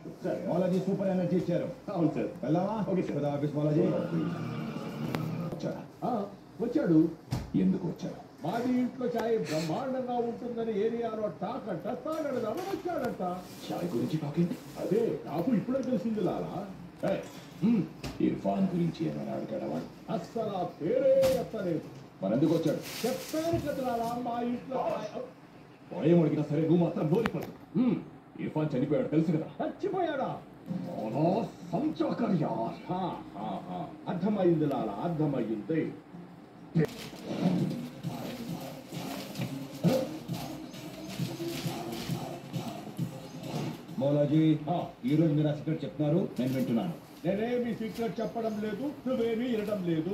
Sir మౌలాజీ super energy ఇచ్చారు అవును sir వెళ్దామా ఓకే సార్. కదా ఆఫీస్ మౌలాజీ వచ్చాడా ఆ, వచ్చాడు ఎందుకు వచ్చాడు మాది ఇంట్లో చాయ్ బ్రహ్మాండంగా ఉంటుందని ఏరియాలో టాక్ అంట తాగడదామని వచ్చాడంట చాయ్ గురించి టాకింగ్ అదే నాకు ఇప్పుడే తెలిసింది లాలా ఏయ్, హ్మ్, ఇర్ఫాన్ గురించి ఏమైనా అడిగాడా వాడు అస్సలు ఆ పేరే ఎత్తలేదు మరి ఎందుకు వచ్చాడు చెప్పాను కదా లాలా మా ఇంట్లో చాయ్ వాడు ఏం అడిగినా సరే నువ్వు మాత్రం నోరిపడదు హ్మ్, ఇర్ఫాన్ చనిపోయాడు తెలుసు కదా చచ్చిపోయాడా మౌలా సంచాకర్ యార్ హా, హా, హా. అర్థమైంది లాలా అర్థమైంది మౌలాజీ ఆ. ఈ రోజు మీరు ఆ సీక్రెట్ చెప్తున్నారు నేను వింటున్నాను నేనేమి సీక్రెట్ చెప్పడం లేదు నువ్వేమీ వినడం లేదు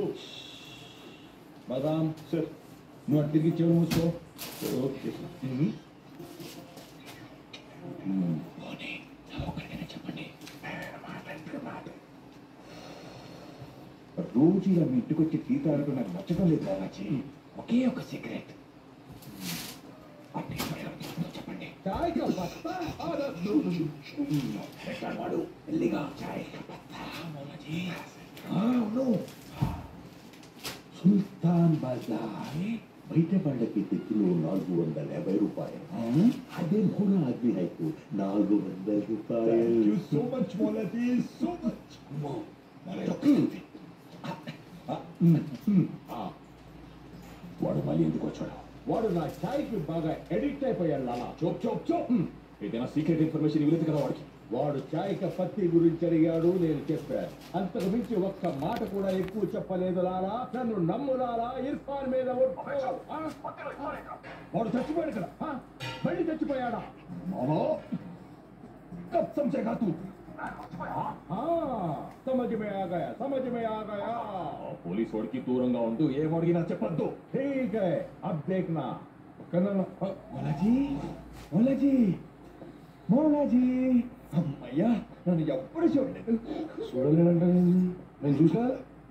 బదాం సార్ నువ్వు అటు తిరిగి చెవులు మూసుకో ఓకే పోనీ నా ఒకరికైనా చెప్పండి రోజు ఇలా మీ ఇంటికి వచ్చి టీ తాగడం నాకు నచ్చడం లేదు బాలాజీ ఒకే ఒక సీక్రెట్ అన్ని ఎవరికి ఉందో చెప్పండి చాయ్ కా పత్తా ఎక్కడ వాడు మెల్లిగా చాయ్ కా పత్తా బాలాజీ ఆ, అవును సుల్తాన్ బజార్ బయట వాళ్ళకి తెచ్చులో నాలుగు వందల యాభై రూపాయలు అదే మూడు ఆద్మీ హైకు నాలుగు వందల రూపాయలు సో మచ్ మోలతి సో మచ్ వాడు మళ్ళీ ఎందుకు వచ్చాడు వాడు నా చాయ్కి బాగా ఎడిక్ట్ అయిపోయాడు లాలా చోప్ చోప్ చోప్ ఏదైనా సీక్రెట్ ఇన్ఫర్మేషన్ ఇవ్వలేదు కదా వాడికి వాడు చాయ్క పత్తి గురించి అడిగాడు నేను చెప్పాను అంతకు మించి ఒక్క మాట కూడా ఎక్కువ చెప్పలేదు లాలా నన్ను నమ్ము లాలా ఇర్ఫాన్ మీద ఒట్టు. ఆ? వాడు చచ్చిపోయాడు కదా ఆ? మళ్ళీ చచ్చిపోయాడా మామా కబ్ సమझेगा तू हाँ समझ में आ गया समझ में आ गया ఆ పోలీస్ వాడికి దూరంగా ఉంటూ ఏం అడిగినా చెప్పొద్దు ठीक है अब देखना కన్నా మౌలాజీ మౌలాజీ మౌలాజీ అమ్మయ్యా నన్ను ఎప్పుడు చూడలేదు చూడలేదంటే నేను చూసా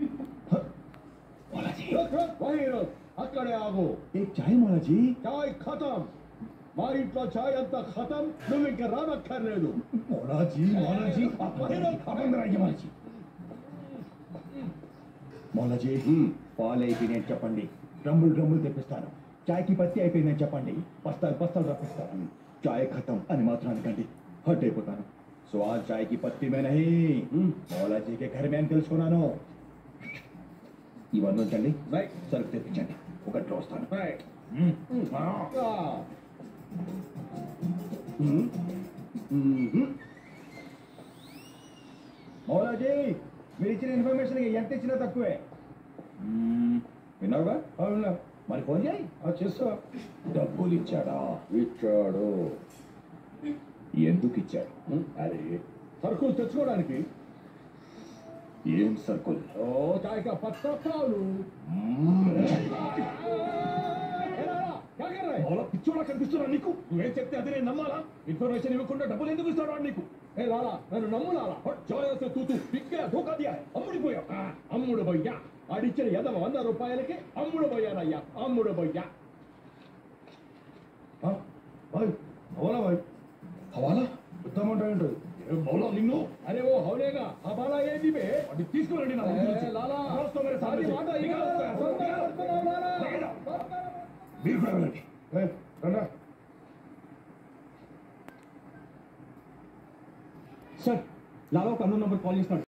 మౌలాజీ వహీ రుక్. అక్కడే ఆగు ఏ చాయ్ మౌలాజీ చాయ్ ఖతం మా ఇంట్లో చాయ్ అంతా ఖతం నువ్వు ఇంకా రానక్కర్లేదు మౌలాజీ మౌలాజీ అబందరాయ్య మౌలాజీ మౌలాజీ పాలు అయిపోయినాయని చెప్పండి డ్రమ్ములు డ్రమ్ములు తెప్పిస్తాను చాయ్కి పత్తి అయిపోయిందని చెప్పండి బస్తాలు బస్తాలు రప్పిస్తాను చాయ్ ఖతం అని మాత్రం అనకండి హర్ట్ అయిపోతాను సో ఆ చాయ్కి పత్తి మే నహీ మౌలాజీకి ఘర్ మే అని తెలుసుకున్నాను ఇవన్నీ ఉంచండి రైట్ సరుకు తెప్పించండి ఒకటి వస్తాను రైట్ ఆ. ఆ. మౌలాజీ మీరు ఇచ్చిన ఇన్ఫర్మేషన్ ఎంత ఇచ్చినా తక్కువే విన్నావుగా అవునా మరి ఫోన్ చేయి ఆ చేస్తా డబ్బులు ఇచ్చాడా ఇచ్చాడు ఎందుకు ఇచ్చాడు అరే సరుకులు తెచ్చుకోవడానికి ఏం సర్కుల్ ఓ చాయ్ కా పత్తా పాలు పిచ్చోడా కనిపిస్తున్నా నీకు నువ్వేం చెప్తే అదే నేను నమ్మాలా ఇన్ఫర్మేషన్ ఇవ్వకుండా డబ్బులు ఎందుకు ఇస్తాడు వాడు నీకు ఏ లాలా నన్ను నమ్ము లాలా చోరసే తూతూ పిక్కే ధోకా దియా అమ్ముడిపోయావు ఆ, అమ్ముడు బొయ్యా అడిచిన ఎదవ వంద రూపాయలకి అమ్ముడు బొయ్యానయ్యా అమ్ముడు బొయ్యా అవునా భాయ్ హవాలా ఇద్దామంటా ఏంటో ఏ మౌలా నిన్ను అరే ఓ హౌలేగా ఆ బాలా ఏంది బే అది తీసుకురండి నా ముందు నుంచి. ఏ, లాలా రాస్తా మరి సారీ సామెత. మాట ఇక. తొందరగా వస్తున్నావు, లాలా. రైడా. మీరు కూడా వెళ్ళండి సార్ లాలో ఒక అన్నోన్ నంబర్ కాల్ చేస్తున్నాడు